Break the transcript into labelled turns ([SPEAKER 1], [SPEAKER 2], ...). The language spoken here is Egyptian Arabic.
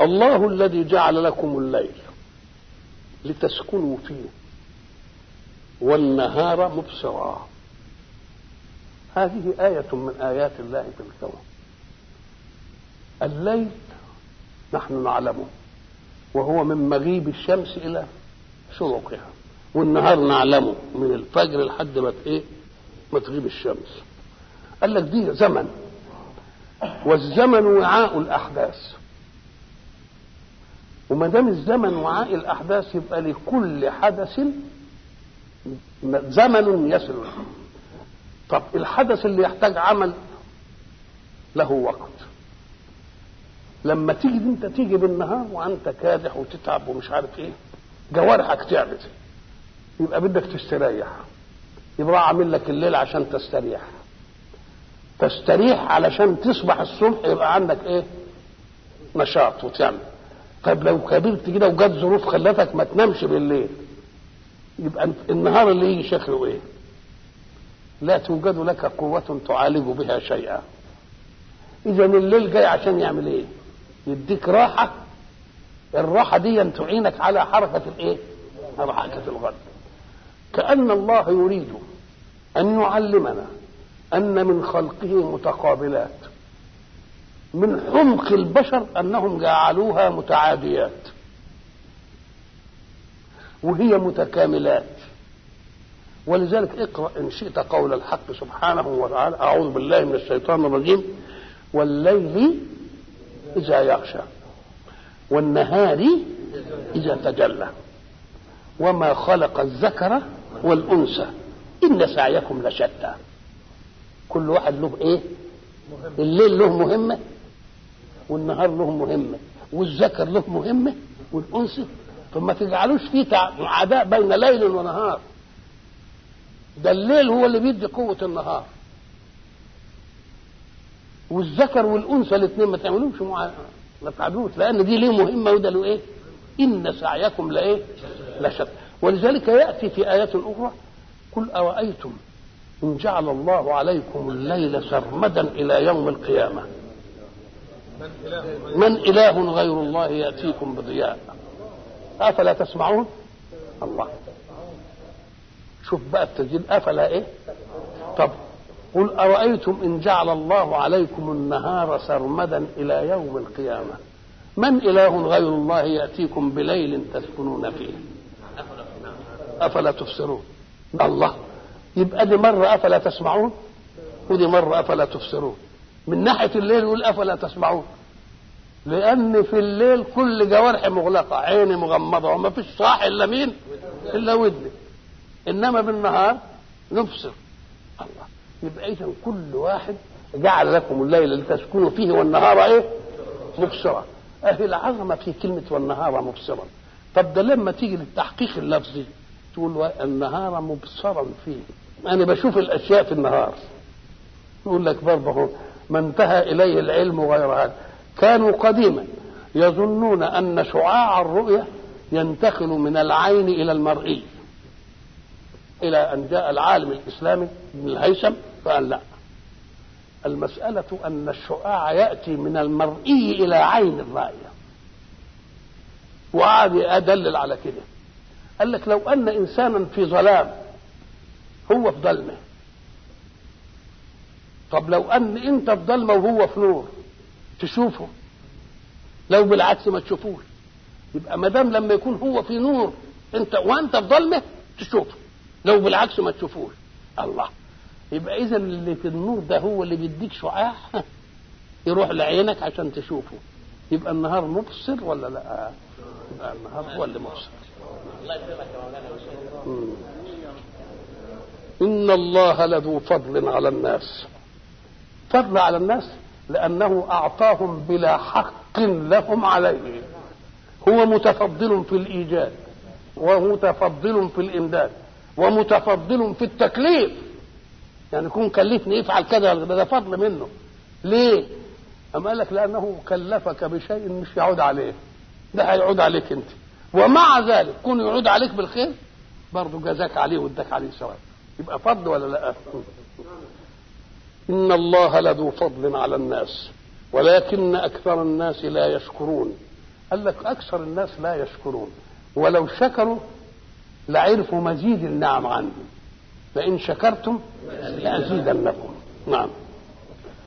[SPEAKER 1] الله الذي جعل لكم الليل لتسكنوا فيه والنهار مبصرا هذه آية من آيات الله في الكون الليل نحن نعلمه وهو من مغيب الشمس إلى شروقها والنهار نعلمه من الفجر لحد ما ايه ما تغيب الشمس قال لك دي زمن والزمن وعاء الأحداث وما دام الزمن وعاء الأحداث يبقى لكل حدث زمن يصل طب الحدث اللي يحتاج عمل له وقت لما تيجي انت تيجي بالنهار وانت كادح وتتعب ومش عارف ايه جوارحك تعبت يبقى بدك تستريح يبقى عامل لك الليل عشان تستريح تستريح علشان تصبح الصبح يبقى عندك ايه نشاط وتعمل طيب لو كبرت كده وجت ظروف خلتك ما تنامش بالليل يبقى النهار اللي يجي شكله ايه لا توجد لك قوة تعالج بها شيئا إذا الليل جاي عشان يعمل إيه؟ يديك راحة الراحة دي تعينك على حركة الإيه؟ على حركة الغد كأن الله يريد أن يعلمنا أن من خلقه متقابلات من حمق البشر أنهم جعلوها متعاديات وهي متكاملات ولذلك اقرأ إن شئت قول الحق سبحانه وتعالى أعوذ بالله من الشيطان الرجيم والليل إذا يغشى والنهار إذا تجلى وما خلق الذكر والأنثى إن سعيكم لشتى كل واحد له إيه الليل له مهمة والنهار له مهمة والذكر له مهمة والأنثى فما تجعلوش فيه عداء بين ليل ونهار ده الليل هو اللي بيدي قوة النهار والذكر والأنثى الاثنين ما تعملوش مع ما تعملوش لأن دي ليه مهمة وده له إيه؟ إن سعيكم لإيه؟ لشتى ولذلك يأتي في آيات أخرى قل أرأيتم إن جعل الله عليكم الليل سرمدا إلى يوم القيامة من إله غير الله يأتيكم بضياء أفلا تسمعون الله شوف بقى التسجيل أفلا إيه طب قل أرأيتم إن جعل الله عليكم النهار سرمدا إلى يوم القيامة من إله غير الله يأتيكم بليل تسكنون فيه أفلا تبصرون الله يبقى دي مرة أفلا تسمعون ودي مرة أفلا تبصرون من ناحية الليل يقول أفلا تسمعون لأن في الليل كل جوارحي مغلقة عيني مغمضة وما فيش صاح إلا مين إلا ودني إنما بالنهار نبصر الله يبقى إذا كل واحد جعل لكم الليل لتسكنوا فيه والنهار إيه مبصرا أهي العظمة في كلمة والنهار مبصرا طب ده لما تيجي للتحقيق اللفظي تقول النهار مبصرا فيه أنا بشوف الأشياء في النهار يقول لك برضه ما انتهى إليه العلم غير هذا كانوا قديما يظنون أن شعاع الرؤية ينتقل من العين إلى المرئي إلى أن جاء العالم الإسلامي ابن الهيثم فقال لا المسألة أن الشعاع يأتي من المرئي إلى عين الرائية وقعد أدلل على كده قال لك لو أن إنسانا في ظلام هو في ظلمه طب لو أن أنت في ظلمة وهو في نور تشوفه لو بالعكس ما تشوفوش يبقى ما دام لما يكون هو في نور انت وانت في ظلمه تشوفه لو بالعكس ما تشوفوش الله يبقى اذا اللي في النور ده هو اللي بيديك شعاع يروح لعينك عشان تشوفه يبقى النهار مبصر ولا لا يبقى النهار هو اللي مبصر ان الله لذو فضل على الناس فضل على الناس لانه اعطاهم بلا حق لهم عليه هو متفضل في الايجاد ومتفضل في الامداد ومتفضل في التكليف يعني يكون كلفني افعل كذا ده فضل منه ليه أما قال لك لأنه كلفك بشيء مش يعود عليه ده هيعود عليك أنت ومع ذلك كون يعود عليك بالخير برضه جزاك عليه واداك عليه ثواب يبقى فضل ولا لا إن الله لذو فضل على الناس ولكن أكثر الناس لا يشكرون قال لك اكثر الناس لا يشكرون ولو شكروا لعرفوا مزيد النعم عنهم لئن شكرتم لازيدنكم نعم